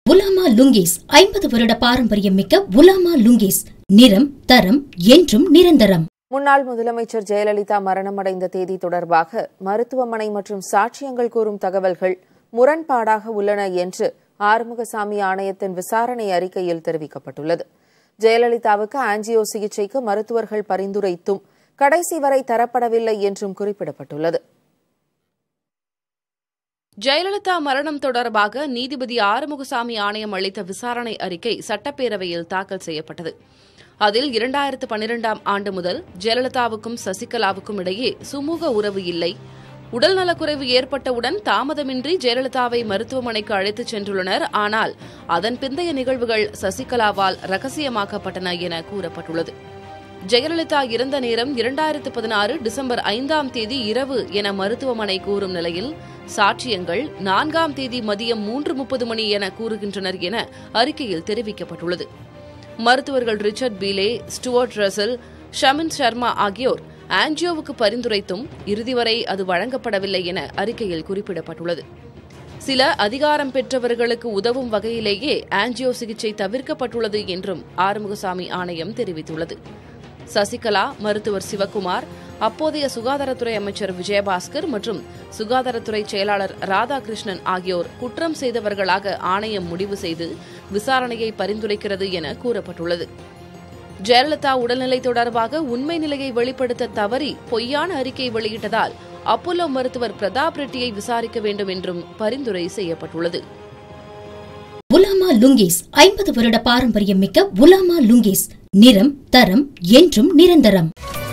உலாமா லுங்கீஸ் ஐம்பது வருட பாரம்பரியம் மிக்க உலாமா லுங்கீஸ் நிறம் தரம் என்றும் நிரந்தரம் முன்னாள் முதலமைச்சர் ஜெயலலிதா மரணமடைந்த தேதி தொடர்பாக மருத்துவமனை மற்றும் சாட்சியங்கள் கூறும் தகவல்கள் முரண்பாடாக உள்ளன என்று ஆறுமுகசாமி ஆணையத்தின் விசாரணை அறிக்கையில் தெரிவிக்கப்பட்டுள்ளது ஜெயலலிதாவுக்கு ஆஞ்சியோ சிகிச்சைக்கு மருத்துவர்கள் பரிந்துரைத்தும் கடைசி வரை தரப்படவில்லை என்றும் குறிப்பிடப்பட்டுள்ளது ஜெயலலிதா மரணம் தொடர்பாக நீதிபதி ஆறுமுகசாமி ஆணையம் அளித்த விசாரணை அறிக்கை சட்டப்பேரவையில் தாக்கல் செய்யப்பட்டது அதில் இரண்டாயிரத்து பன்னிரெண்டாம் ஆண்டு முதல் ஜெயலலிதாவுக்கும் சசிகலாவுக்கும் இடையே சுமூக உறவு இல்லை உடல்நலக்குறைவு ஏற்பட்டவுடன் தாமதமின்றி ஜெயலலிதாவை மருத்துவமனைக்கு அழைத்துச் சென்றுள்ளனர் ஆனால் அதன் பிந்தைய நிகழ்வுகள் சசிகலாவால் ரகசியமாக்கப்பட்டன என கூறப்பட்டுள்ளது ஜெயலலிதா இறந்த நேரம் இரண்டாயிரத்து பதினாறு டிசம்பர் ஐந்தாம் தேதி இரவு என மருத்துவமனை கூறும் நிலையில் சாட்சியங்கள் நான்காம் தேதி மதியம் மூன்று முப்பது மணி என கூறுகின்றனர் என அறிக்கையில் தெரிவிக்கப்பட்டுள்ளது மருத்துவர்கள் Richard Beale Stuart Russell Shamin Sharma ஆகியோர் ஆன்ஜியோவுக்கு பரிந்துரைத்தும் இறுதி வரை அது வழங்கப்படவில்லை என அறிக்கையில் குறிப்பிடப்பட்டுள்ளது சில அதிகாரம் பெற்றவர்களுக்கு உதவும் வகையிலேயே ஆன்ஜியோ சிகிச்சை தவிர்க்கப்பட்டுள்ளது என்றும் ஆறுமுகசாமி ஆணையம் தெரிவித்துள்ளது சசிகலா மருத்துவர் சிவக்குமார் அப்போதைய சுகாதாரத்துறை அமைச்சர் விஜயபாஸ்கர் மற்றும் சுகாதாரத்துறை செயலாளர் ராதாகிருஷ்ணன் ஆகியோர் குற்றம் செய்தவர்களாக ஆணையம் முடிவு செய்து விசாரணையை பரிந்துரைக்கிறது என கூறப்பட்டுள்ளது ஜெயலலிதா உடல்நிலை தொடர்பாக உண்மை நிலையை வெளிப்படுத்த தவறி பொய்யான அறிக்கை வெளியிட்டதால் அப்போலோ மருத்துவர் பிரதாப் ரெட்டியை விசாரிக்க வேண்டும் என்றும் பரிந்துரை செய்யப்பட்டுள்ளது உலாமா லுங்கீஸ் ஐம்பது வருட பாரம்பரியம் மிக்க உலாமா லுங்கீஸ் நிறம் தரம் என்றும் நிரந்தரம்